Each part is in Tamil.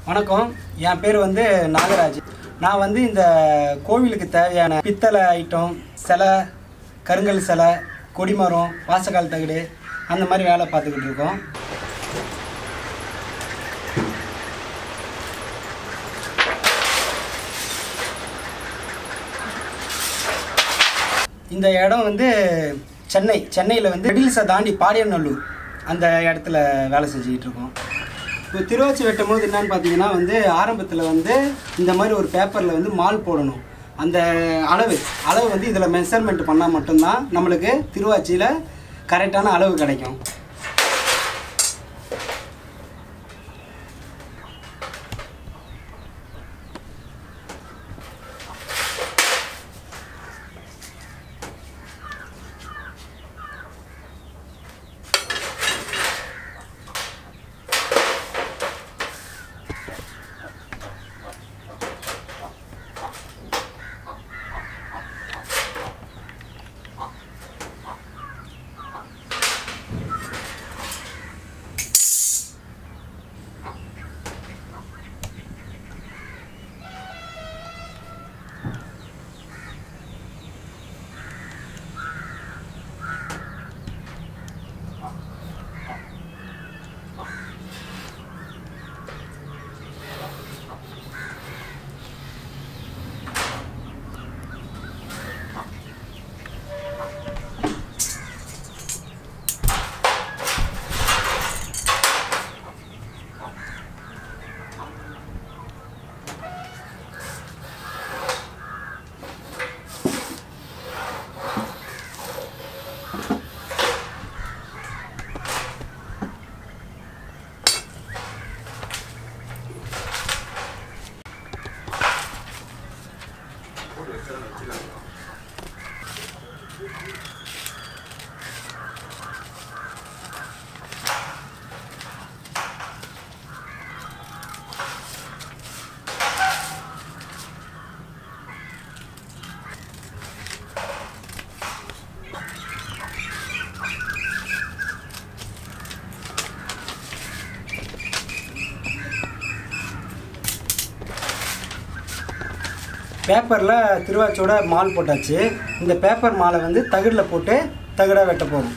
வணக்கம் என் பேர் வந்து நாகராஜ் நான் வந்து இந்த கோவிலுக்கு தேவையான பித்தளை ஐட்டம் சிலை கருங்கல் சிலை கொடிமரம் வாசக்கால் தகடு அந்த மாதிரி வேலை பார்த்துக்கிட்டு இருக்கோம் இந்த இடம் வந்து சென்னை சென்னையில் வந்து ரெடில்ஸை தாண்டி பாடியநல்லூர் அந்த இடத்துல வேலை செஞ்சுக்கிட்டு இருக்கோம் இப்போ திருவாச்சி வெட்டும் போது என்னன்னு பார்த்தீங்கன்னா வந்து ஆரம்பத்தில் வந்து இந்த மாதிரி ஒரு பேப்பரில் வந்து மால் போடணும் அந்த அளவு அளவு வந்து இதில் மெஷர்மெண்ட் பண்ணால் மட்டும்தான் நம்மளுக்கு திருவாச்சியில் கரெக்டான அளவு கிடைக்கும் பேப்பரில் திருவாச்சியோட மால் போட்டாச்சு இந்த பேப்பர் மாலை வந்து தகடில் போட்டு தகடாக வெட்ட போகும்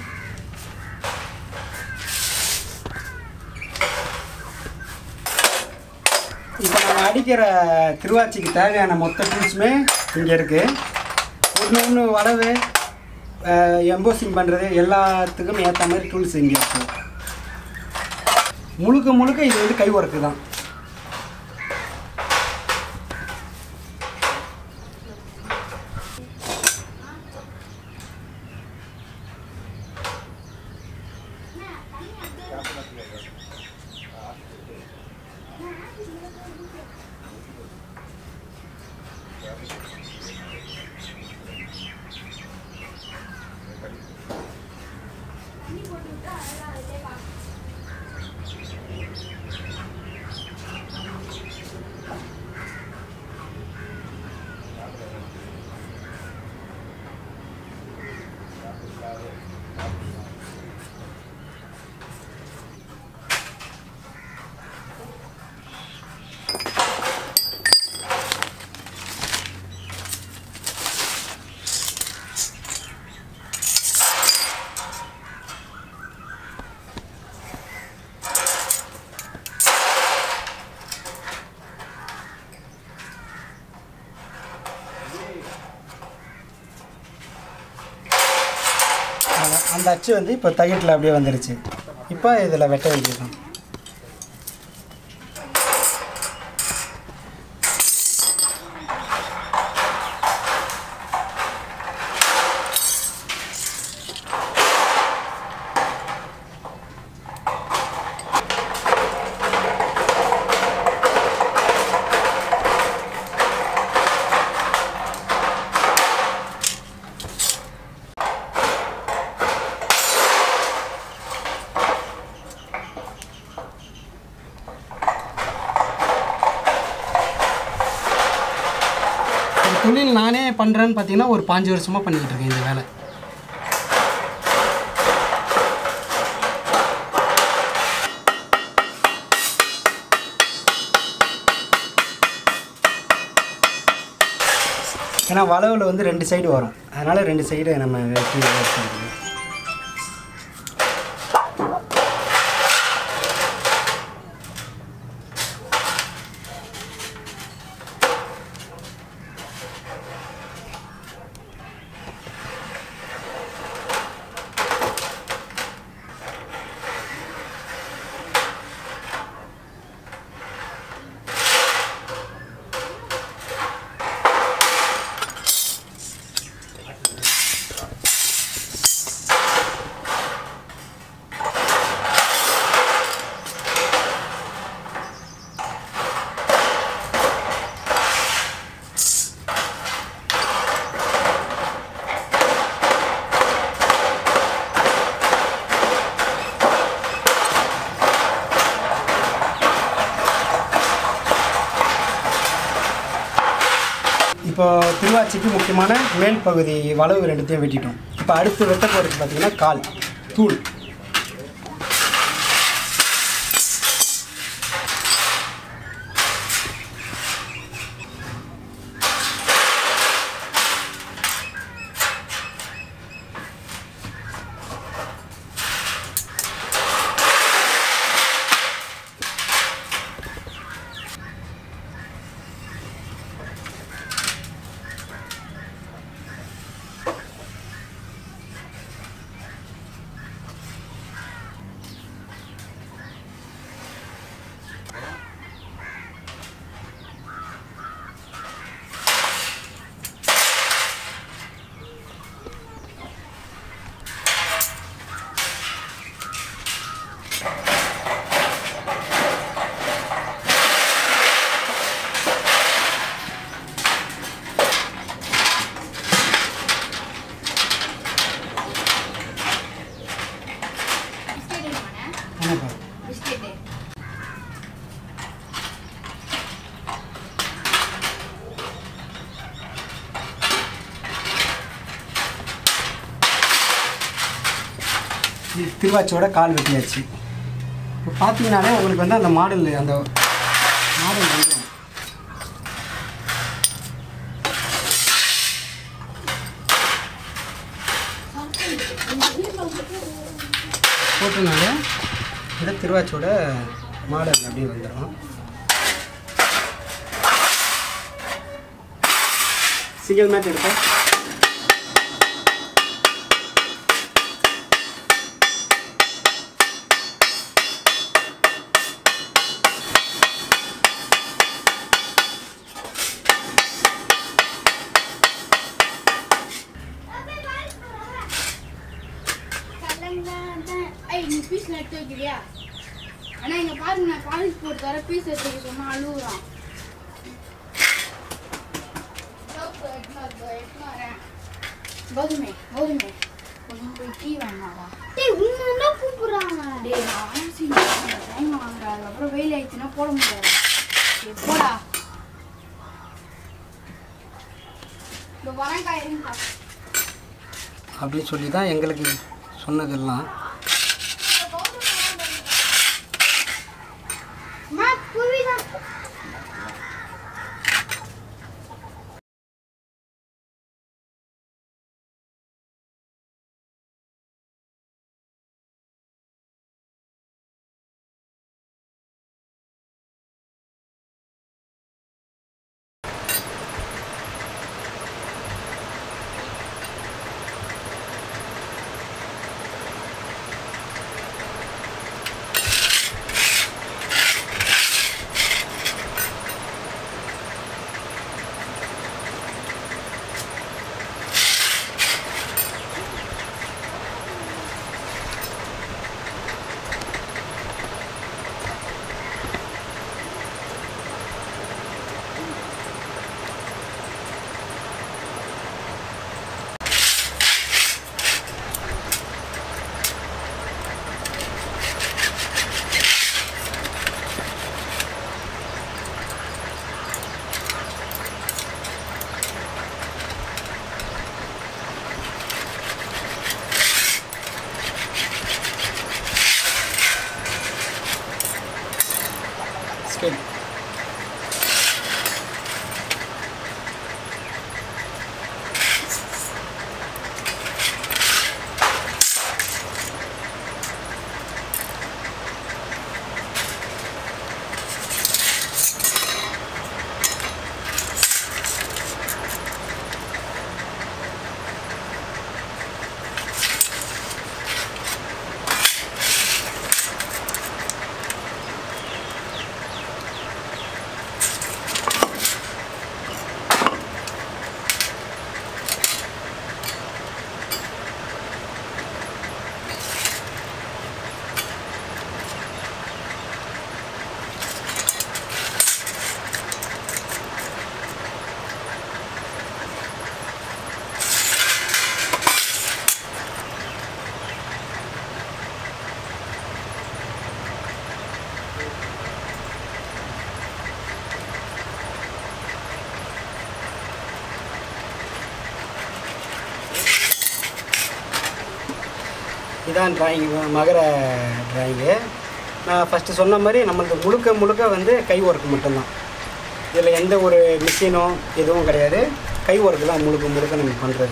இப்போ நம்ம அடிக்கிற திருவாச்சிக்கு தேவையான மொத்த டூல்ஸுமே இங்கே இருக்குது ஒன்று ஒன்று வளவு எம்போசிங் பண்ணுறது எல்லாத்துக்கும் ஏற்ற மாதிரி டூல்ஸ் இங்கே இருக்குது முழுக்க முழுக்க இது வந்து கை ஒர்க்கு தான் அவ்வளோ. அந்த அச்சு வந்து இப்போ தகிட்டில் அப்படியே வந்துருச்சு இப்போ இதில் வெட்ட வேண்டியதுதான் இந்த தொழில் நானே பண்ணுறேன்னு பார்த்தீங்கன்னா ஒரு பாஞ்சு வருஷமாக பண்ணிக்கிட்டு இருக்கேன் இந்த வேலை ஏன்னா வளவில் வந்து ரெண்டு சைடு வரும் அதனால் ரெண்டு சைடு நம்ம வெட்டி வச்சுருக்கோம் இப்போ திருவாச்சிக்கு முக்கியமான மேல் பகுதி வளவு ரெண்டுத்தையும் வெட்டிட்டோம் இப்போ அடுத்து வெட்ட போகிறது பார்த்தீங்கன்னா கால் தூள் பிஸ்கெட் வேணுமாண்ணே என்னப்பா பிஸ்கெட்டு இது திருவாச்சியோட கால் வெட்டியாச்சு இப்போ பார்த்தீங்கன்னாலே உங்களுக்கு வந்து அந்த மாடல் அந்த மாடல் வந்துடும் போட்டனால இந்த திருவாச்சியோட மாடல் அப்படியே வந்துடும் சிங்கிள் மேட் எடுப்பேன் ஐய் நீ பீஸ்ல எடுத்து வைக்கிறியா அண்ணா இங்க பாருங்க நான் பாலிஷ் போட்டு தர பீஸ் எடுத்து வைக்க சொன்னா அழுகுறான் சோப்பு எடுத்துன்னு வர, எடுத்துன்னு வரேன். கௌதமே கௌதமே கொஞ்சம் போய் டீ வேணாடா டேய் உன்னை என்ன கூப்பிடுறாங்க டேய் நான் ஆசி டைம் வாங்குறேன் அதுக்கப்புறம் வெயில் ஆயிடுச்சுன்னா போட முடியாது டேய், போடா இந்த வரங்காய் இருங்கக்கா அப்படின்னு சொல்லி தான் எங்களுக்கு சொன்னதெல்லாம் அம்மா புவிதான் இதான் டிராயிங் மகர டிராயிங்கு நான் ஃபஸ்ட்டு சொன்ன மாதிரி நம்மளுக்கு முழுக்க முழுக்க வந்து கை ஒர்க் மட்டும்தான் இதில் எந்த ஒரு மிஷினோ எதுவும் கிடையாது கை ஒர்க்கு தான் முழுக்க முழுக்க நம்ம பண்ணுறது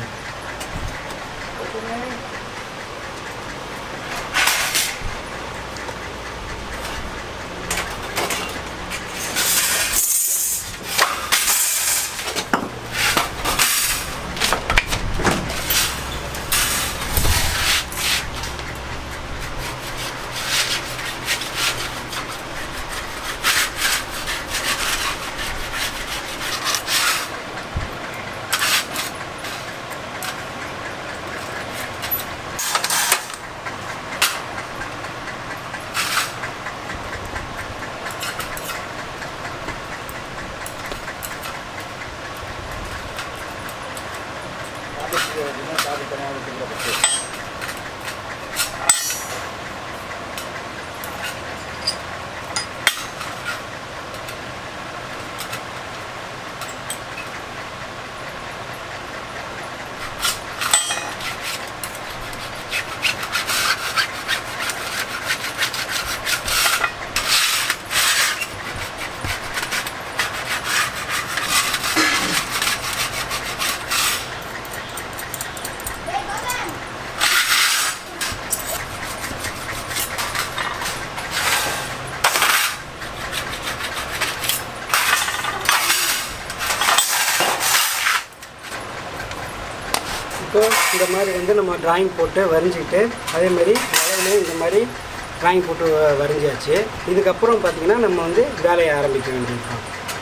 இப்போ இந்த மாதிரி வந்து நம்ம டிராயிங் போட்டு வரைஞ்சிக்கிட்டு அதே மாதிரி வளைவுலையும் இந்த மாதிரி டிராயிங் போட்டு வ- வரைஞ்சாச்சு இதுக்கப்புறம் பார்த்திங்கன்னா நம்ம வந்து வேலையை ஆரம்பிக்க வேண்டியிருக்கோம்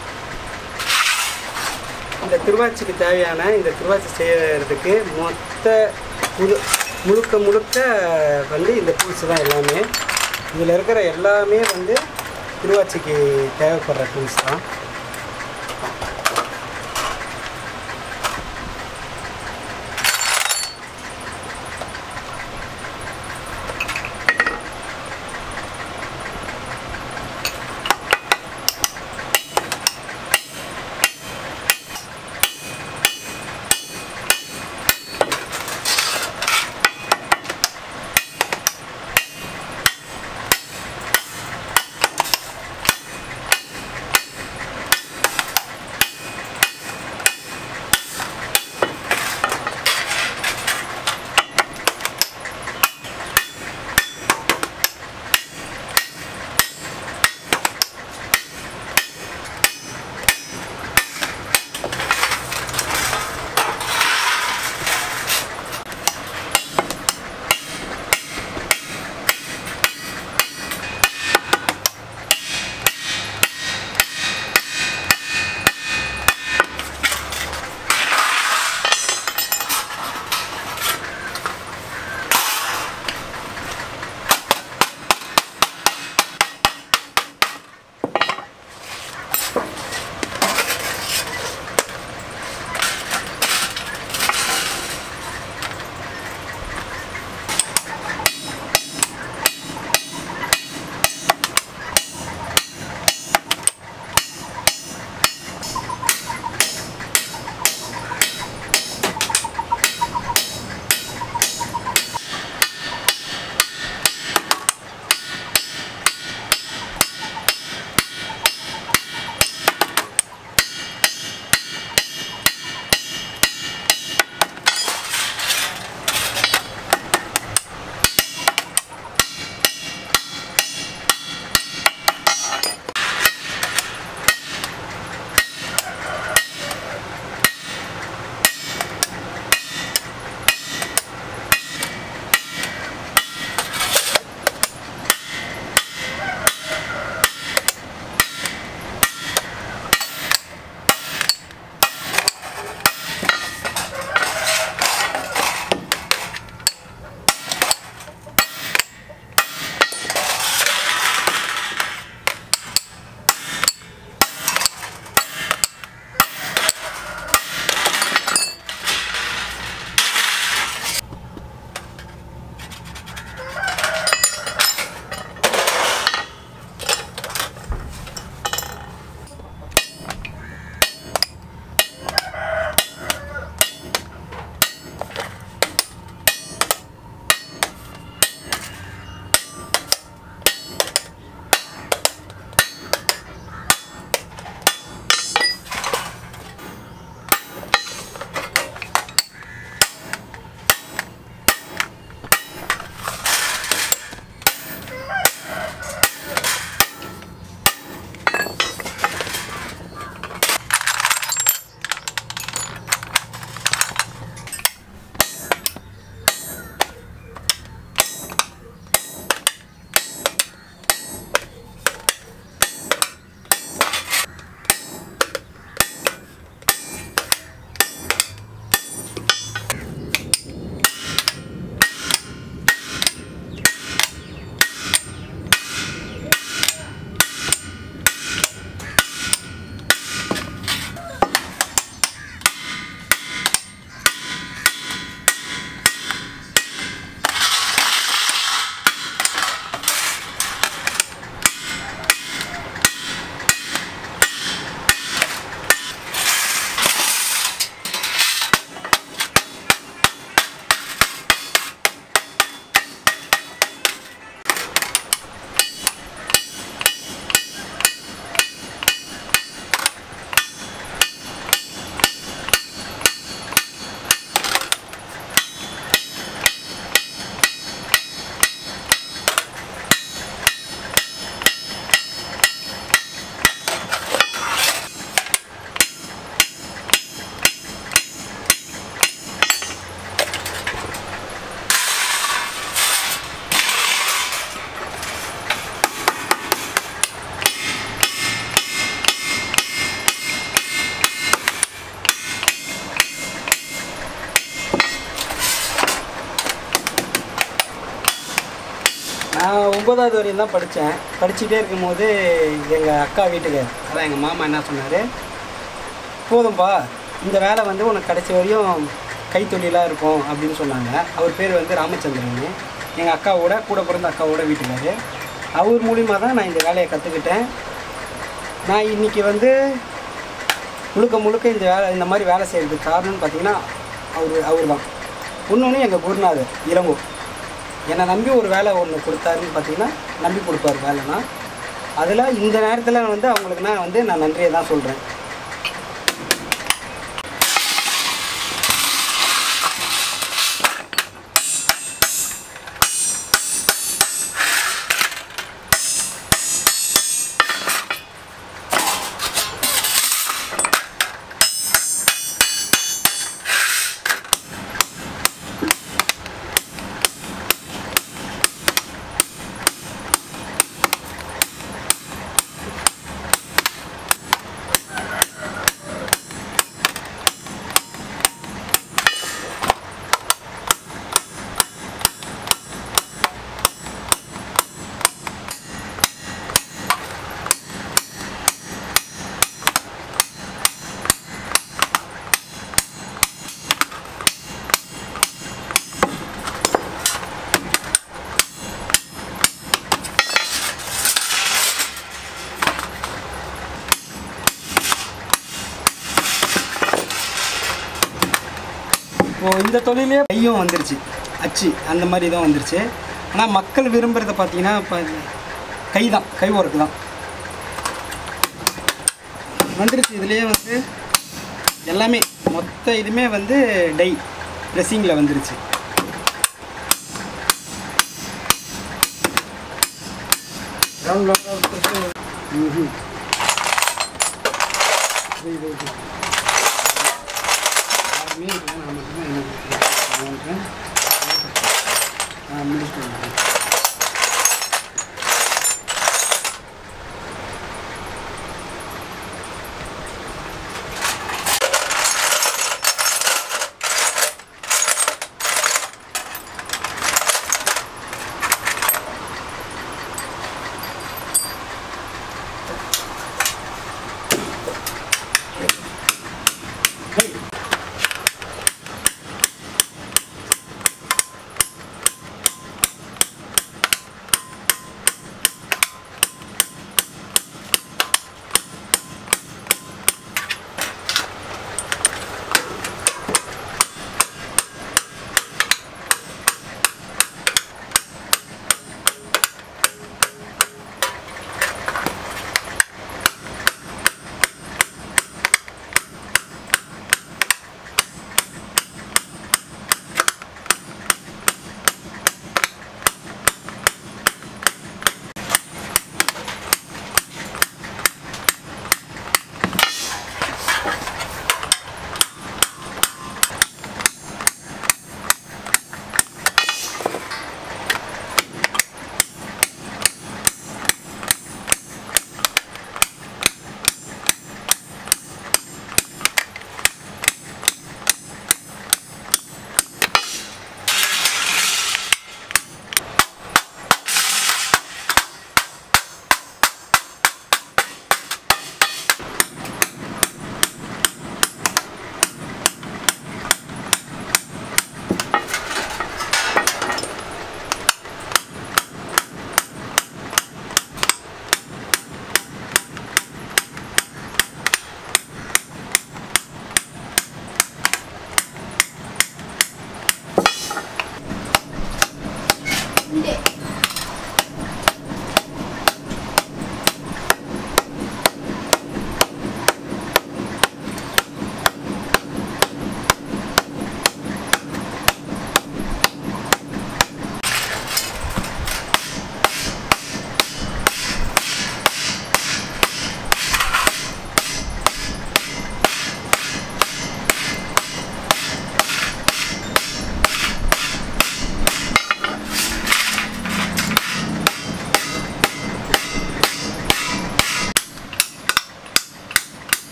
இந்த திருவாச்சிக்கு தேவையான இந்த திருவாச்சி செய்கிறதுக்கு மொத்த புது முழுக்க முழுக்க வந்து இந்த டூல்ஸ் தான் எல்லாமே இதில் இருக்கிற எல்லாமே வந்து திருவாச்சிக்கு தேவைப்படுற டூல்ஸ் தான் நான் ஒன்பதாவது வரையும் தான் படித்தேன் படிச்சுட்டே இருக்கும்போது எங்கள் அக்கா வீட்டுக்கு அதான் எங்கள் மாமா என்ன சொன்னார் போதும்பா இந்த வேலை வந்து உனக்கு கடைசி வரையும் கைத்தொழிலாக இருக்கும் அப்படின்னு சொன்னாங்க அவர் பேர் வந்து ராமச்சந்திரன் எங்கள் அக்காவோட கூட பிறந்த அக்காவோட வீட்டுக்காரு அவர் மூலிமா தான் நான் இந்த வேலையை கற்றுக்கிட்டேன் நான் இன்றைக்கி வந்து முழுக்க முழுக்க இந்த வேலை இந்த மாதிரி வேலை செய்கிறதுக்கு காரணம்னு பார்த்தீங்கன்னா அவர் அவர் தான் இன்னொன்று எங்கள் குருநாதர் இளங்கோ என்னை நம்பி ஒரு வேலை ஒன்று கொடுத்தாருன்னு பார்த்தீங்கன்னா நம்பி கொடுப்பாரு வேலைனா அதில் இந்த நேரத்தில் வந்து அவங்களுக்கு நான் வந்து நான் நன்றியை தான் சொல்கிறேன் இப்போது இந்த தொழிலே கையும் வந்துருச்சு அச்சு அந்த மாதிரி தான் வந்துருச்சு ஆனால் மக்கள் விரும்புகிறத பார்த்தீங்கன்னா இப்போ கை தான் கை ஒர்க்கு தான் வந்துருச்சு இதுலேயே வந்து எல்லாமே மொத்த இதுமே வந்து டை ட்ரெஸ்ஸிங்கில் வந்துருச்சு ம்ஹும். இது, இது. யாருமே இல்லை, நான் மட்டும்தான் என்ன கொடுக்குறேன். நான் வந்துட்டேன். ஆ, முடிச்சிட்டேன்.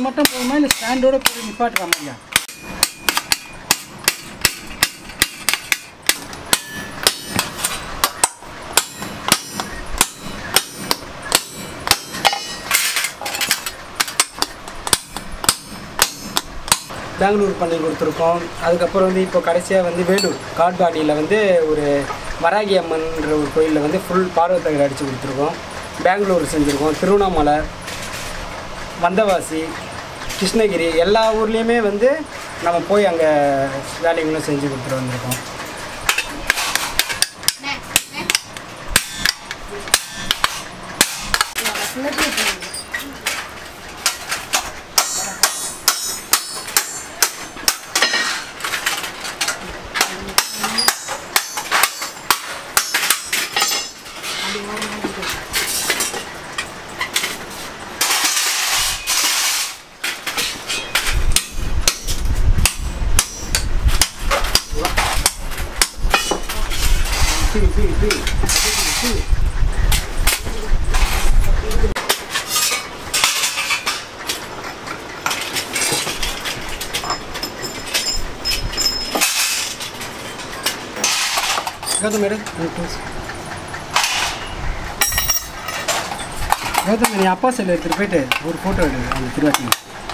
மட்டும் போதுமா இல்லை ஸ்டாண்டோட போய் நிப்பாட்டுற மாதிரியா பெங்களூர் பண்ணி கொடுத்துருக்கோம் அதுக்கப்புறம் வந்து இப்போ கடைசியாக வந்து வேலூர் காட்பாடியில் வந்து ஒரு வராகி அம்மன்ற ஒரு கோயிலில் வந்து ஃபுல் பார்வத்தகர் அடித்து கொடுத்துருக்கோம் பெங்களூர் செஞ்சுருக்கோம் திருவண்ணாமலை வந்தவாசி கிருஷ்ணகிரி எல்லா ஊர்லேயுமே வந்து நம்ம போய் அங்கே வேலைகளும் செஞ்சு கொடுத்துட்டு வந்திருக்கோம் அண்ணே, அண்ணே. கௌதம் மேடம் கௌதம் நீ அப்பா செல்ல எடுத்துகிட்டு போயிட்டு ஒரு ஃபோட்டோ எடு அந்த திருவாச்சி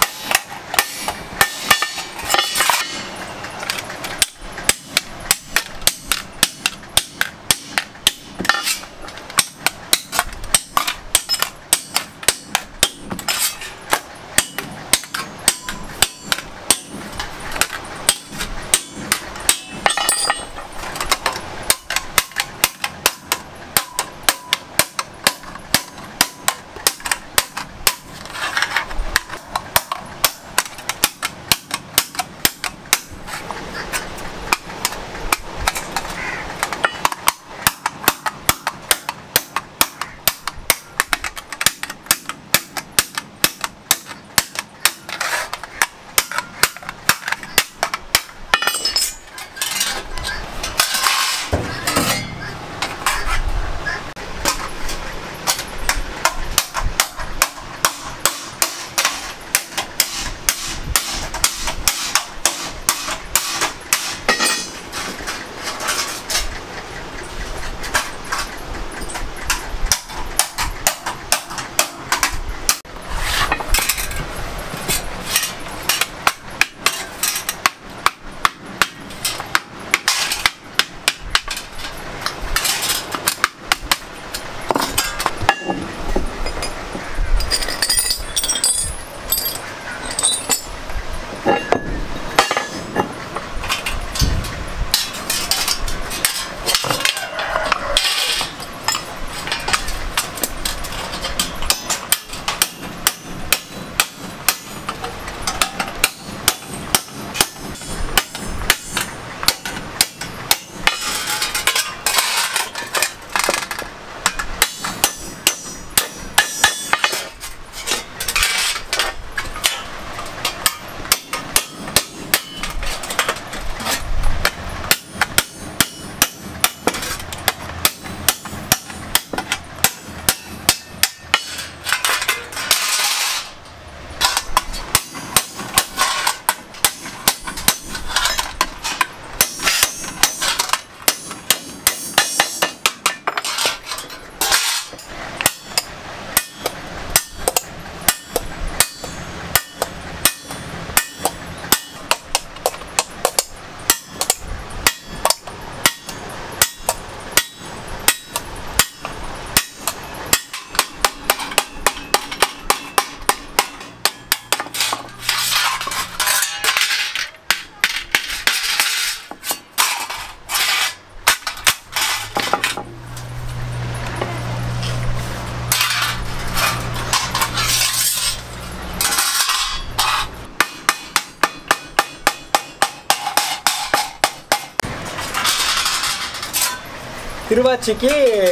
திருவாச்சிக்கு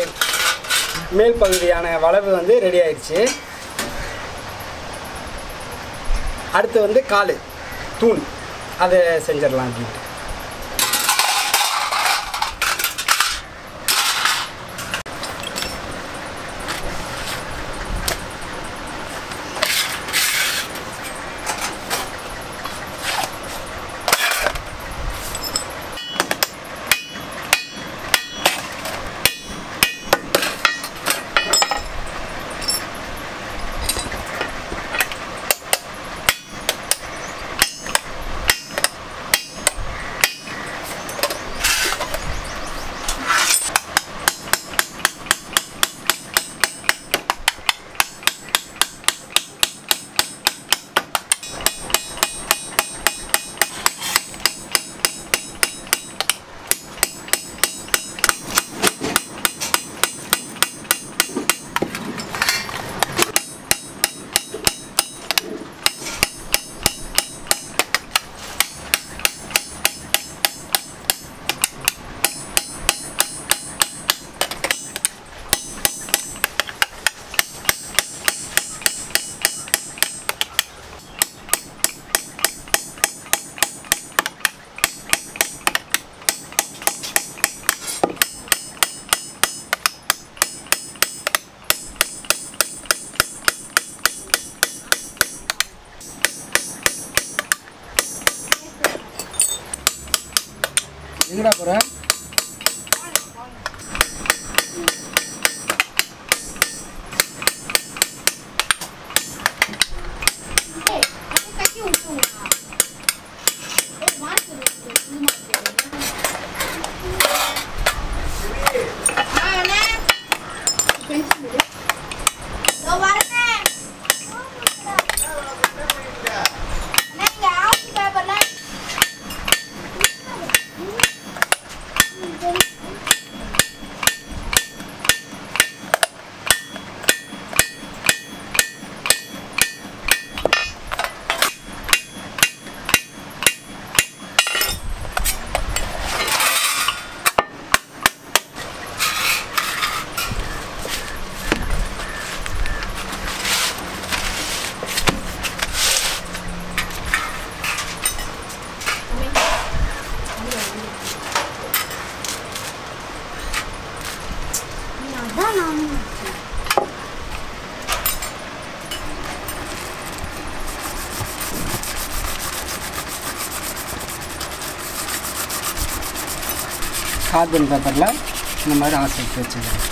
மேல் பகுதியான வளைவு வந்து ரெடி ஆயிடுச்சு அடுத்து வந்து காலு தூண் அதை செஞ்சிடலாம் அப்படின்ட்டு எங்கடா போற ஏய், அது கட்டி விட்டுருவா. ஏய், மாட்டு இருக்கு, புது மாட்டு. ஆ, அண்ணே. பென்சில் எடு. இதோ வரேண்ணே. அண்ணே, இங்க ஆஃபீஸ் பேப்பர்ல அதான் நானும் கார்பன் பேப்பரில் இந்த மாதிரி ஆசை எடுத்து வச்சுக்கிறேன்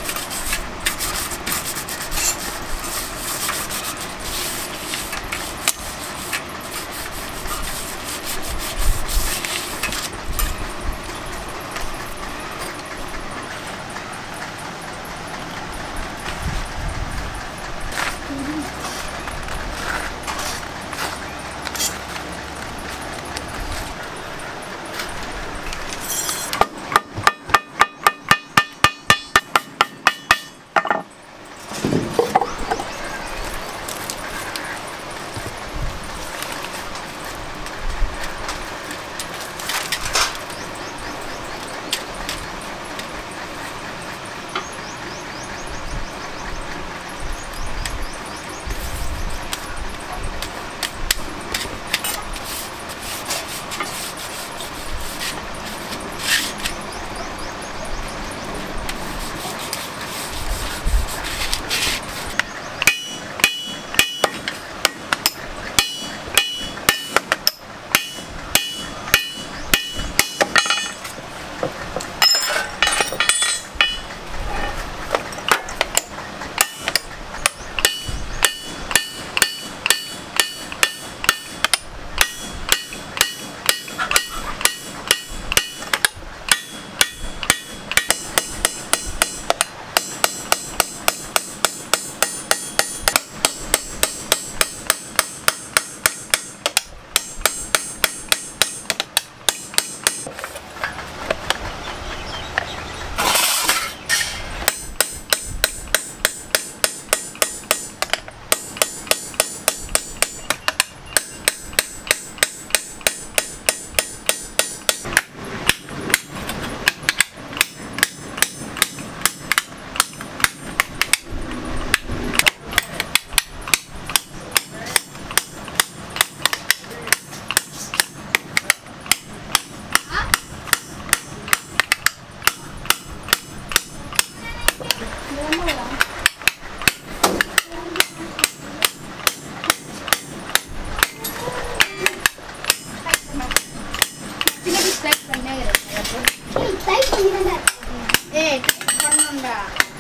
சின்ன பீஸ் பேக் பண்ணே இருக்கு. டைப் பண்ணிடுங்க ஏய் பண்ணணும்டா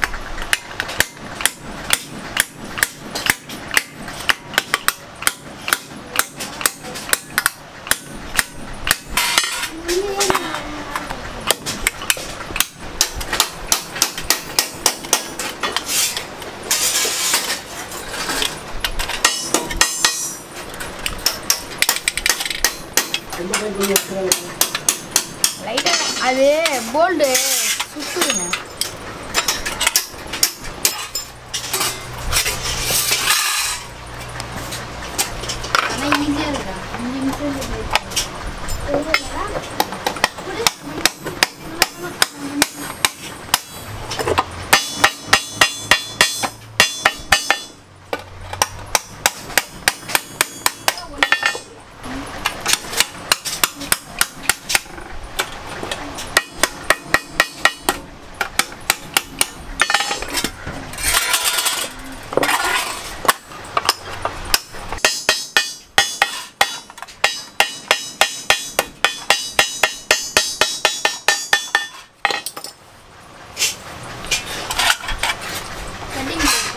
லைட்டா அது போல்டு சுத்துதுங்க ஆனா ஈஸியா இருக்கா அஞ்சு நிமிஷம்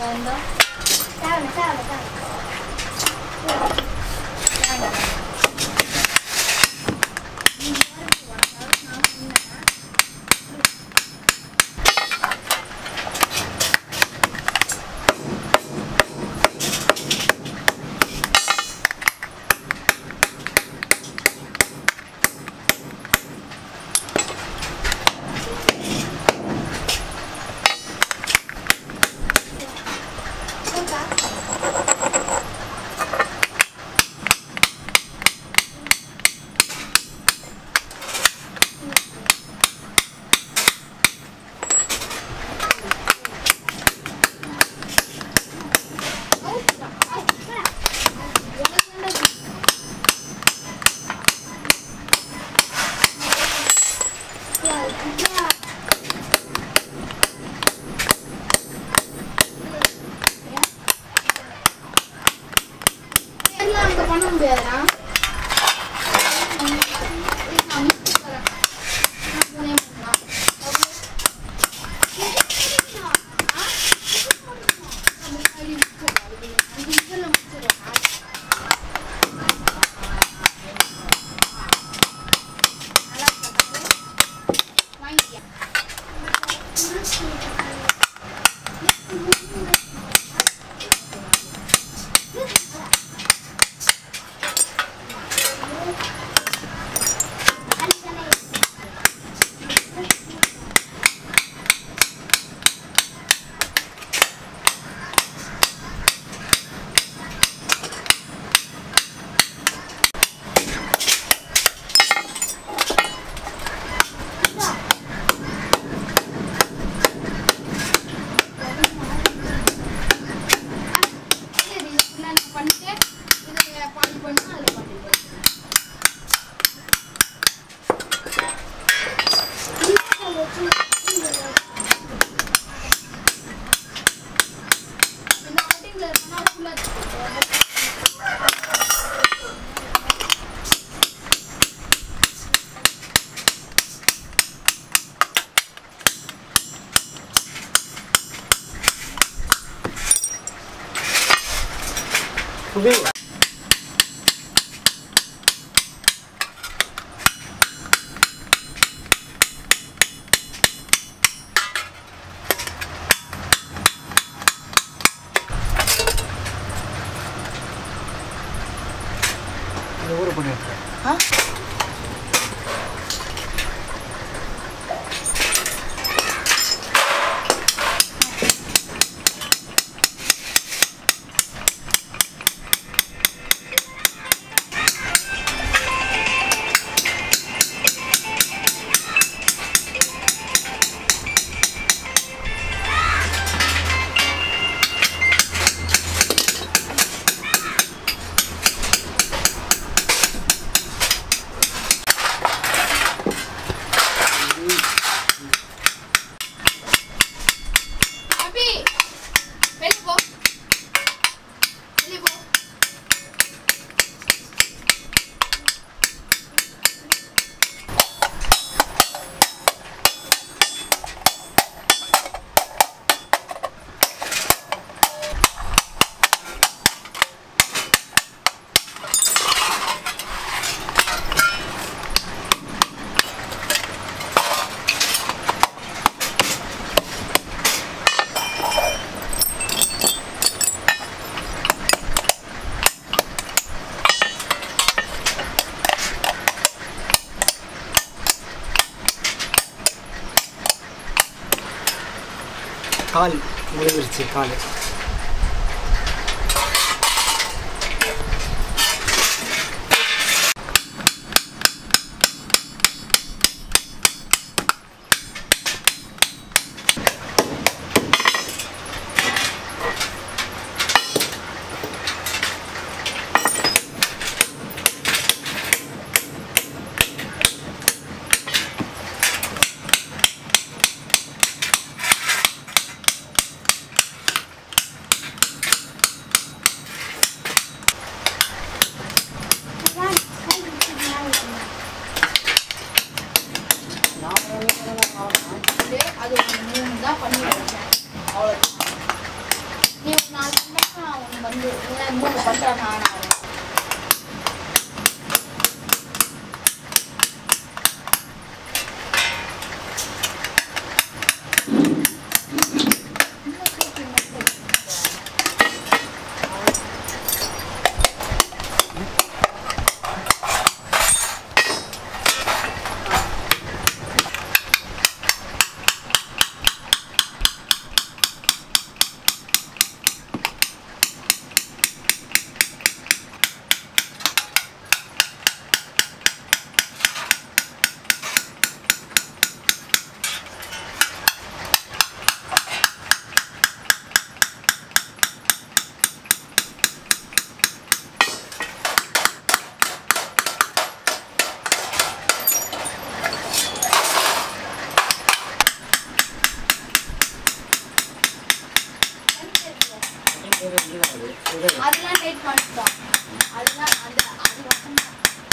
இந்த தேவை தேவை தேவை வேண்டாம் எல்லாம் அங்க பண்ண முடியாதுடா நான் மிஸ் தரேன் நான் புரியாம பண்ணலாம். நம்ம கையில முடிச்சிடலாம். அது அஞ்சு நிமிஷம்ல முடிச்சிடலாம். நல்லா இருக்கா பாரு? வாங்கிக்க. சரி, இது full ஆ நான் பண்ணிட்டு, இதை பாதி பண்ணா அதுல பாதி பண்ணு. இந்த cutting ல இருக்கனா full ஆ வச்சுக்கோ. சுபி இந்த ஊரை பண்ணிட்டு அபி வெளிய போ வெளிய போ கால் விழுந்துருச்சு கால் இது அது ஒரு மூணு தான் பண்ணி வச்சேன் அவ்வளோ நீ ஒரு நாலு பண்ணா அவன் வந்து இல்லை மூணு பண்ணுறான் நான் அவன் அதெல்லாம் டைட் பண்ணிட்டோம் அதெல்லாம் அந்த அது மட்டும்தான்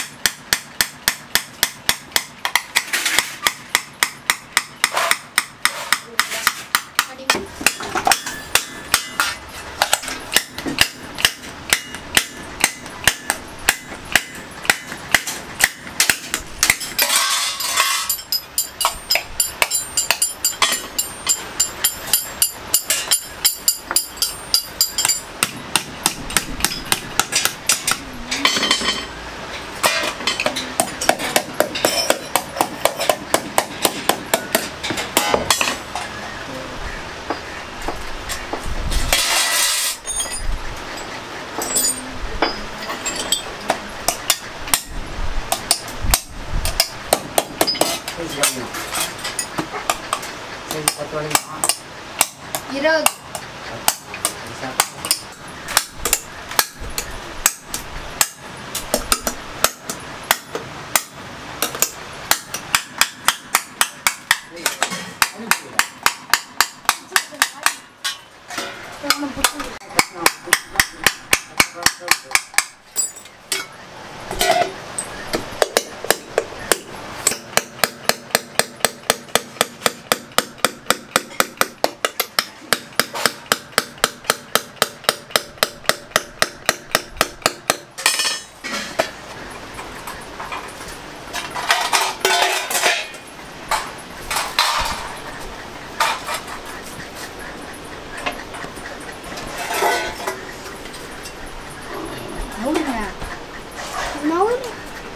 அடி. இருபது நவுருங்க. நவுரு.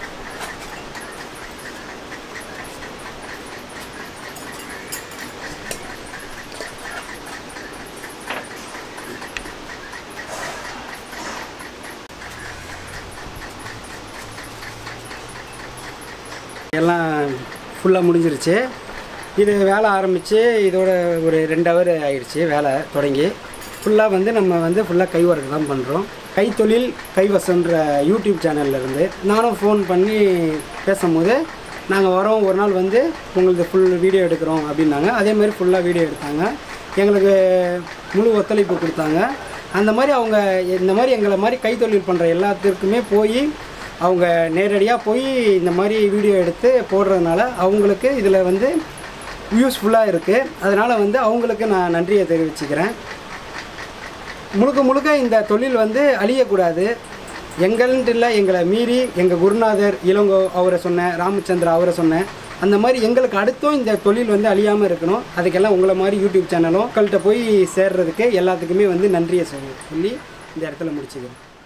எல்லாம் ஃபுல்லாக முடிஞ்சிருச்சு இது வேலை ஆரம்பித்து இதோட ஒரு ரெண்டு ஹவர் ஆயிடுச்சு வேலை தொடங்கி ஃபுல்லாக வந்து நம்ம வந்து ஃபுல்லாக கை ஒர்க் தான் பண்ணுறோம் கைத்தொழில் கைவசன்ற யூடியூப் சேனல்ல இருந்து நானும் ஃபோன் பண்ணி பேசும்போது நாங்கள் வரோம் ஒரு நாள் வந்து உங்களுக்கு ஃபுல் வீடியோ எடுக்கிறோம் அப்படின்னாங்க அதே மாதிரி ஃபுல்லாக வீடியோ எடுத்தாங்க எங்களுக்கு முழு ஒத்துழைப்பு கொடுத்தாங்க அந்த மாதிரி அவங்க இந்த மாதிரி எங்களை மாதிரி கைத்தொழில் பண்ணுற எல்லாத்துக்குமே போய் அவங்க நேரடியாக போய் இந்த மாதிரி வீடியோ எடுத்து போடுறதுனால அவங்களுக்கு இதில் வந்து யூஸ்ஃபுல்லாக இருக்குது அதனால் வந்து அவங்களுக்கு நான் நன்றியை தெரிவிச்சுக்கிறேன் முழுக்க முழுக்க இந்த தொழில் வந்து அழியக்கூடாது எங்கள்ன்ட்டு இல்லை எங்களை மீறி எங்கள் குருநாதர் இளங்கோ அவரை சொன்னேன் ராமச்சந்திரா அவரை சொன்னேன் அந்த மாதிரி எங்களுக்கு அடுத்தும் இந்த தொழில் வந்து அழியாமல் இருக்கணும் அதுக்கெல்லாம் உங்களை மாதிரி யூடியூப் சேனலும் மக்கள்கிட்ட போய் சேர்றதுக்கு எல்லாத்துக்குமே வந்து நன்றியை சொல்லி சொல்லி இந்த இடத்துல முடிச்சுக்கிறேன்